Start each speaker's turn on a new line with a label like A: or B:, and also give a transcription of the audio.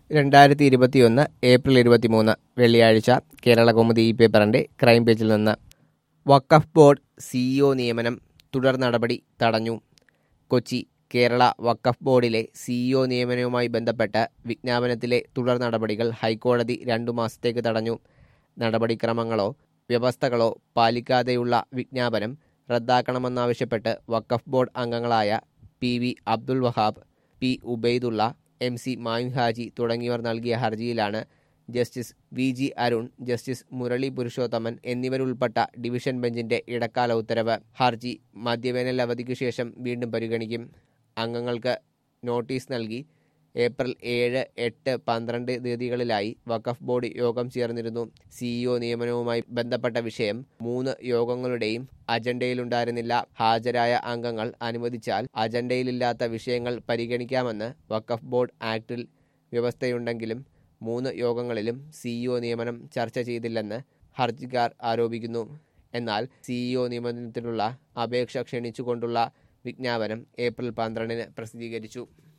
A: രണ്ടായിരത്തി ഇരുപത്തിയൊന്ന് ഏപ്രിൽ ഇരുപത്തിമൂന്ന് വെള്ളിയാഴ്ച കേരള കൗമുദി ഈ പേപ്പറിന്റെ ക്രൈം പേജിൽ നിന്ന് വഖഫ് ബോർഡ് സിഇഒ നിയമനം തുടർ നടപടി തടഞ്ഞു കൊച്ചി കേരള വഖഫ് ബോർഡിലെ സിഇഒ നിയമനവുമായി ബന്ധപ്പെട്ട വിജ്ഞാപനത്തിലെ തുടർ നടപടികൾ ഹൈക്കോടതി രണ്ടു മാസത്തേക്ക് തടഞ്ഞു നടപടിക്രമങ്ങളോ വ്യവസ്ഥകളോ പാലിക്കാതെയുള്ള വിജ്ഞാപനം റദ്ദാക്കണമെന്നാവശ്യപ്പെട്ട് വഖഫ് ബോർഡ് അംഗങ്ങളായ P V Abdul Wahab P Ubaidulla M C Mayu Haji തുടങ്ങിയവർ നൽകിയ ഹർജിയിലാണ് justice V G Arun justice Murali Purushothaman എന്നിവരുൾപ്പെട്ട ഡിവിഷൻ ബെഞ്ചിന്റെ ഇടക്കാല ഉത്തരവ് ഹർജി മധ്യവേനൽ അവധിക്കു ശേഷം വീണ്ടും പരിഗണിക്കും അംഗങ്ങൾക്ക് നോട്ടീസ് നൽകി ഏപ്രിൽ ഏഴ് എട്ട് പന്ത്രണ്ട് തീയതികളിലായി വഖഫ് ബോർഡ് യോഗം ചേർന്നിരുന്നു സിഇഒ നിയമനവുമായി ബന്ധപ്പെട്ട വിഷയം മൂന്ന് യോഗങ്ങളുടെയും അജണ്ടയിലുണ്ടായിരുന്നില്ല ഹാജരായ അംഗങ്ങൾ അനുവദിച്ചാൽ അജണ്ടയിലില്ലാത്ത വിഷയങ്ങൾ പരിഗണിക്കാമെന്ന് വഖഫ് ബോർഡ് ആക്ടിൽ വ്യവസ്ഥയുണ്ടെങ്കിലും മൂന്ന് യോഗങ്ങളിലും സിഇഒ നിയമനം ചർച്ച ചെയ്തില്ലെന്ന് ഹർജിക്കാർ ആരോപിക്കുന്നു എന്നാൽ സിഇഒ നിയമനത്തിനുള്ള അപേക്ഷ ക്ഷണിച്ചുകൊണ്ടുള്ള വിജ്ഞാപനം ഏപ്രിൽ പന്ത്രണ്ടിന് പ്രസിദ്ധീകരിച്ചു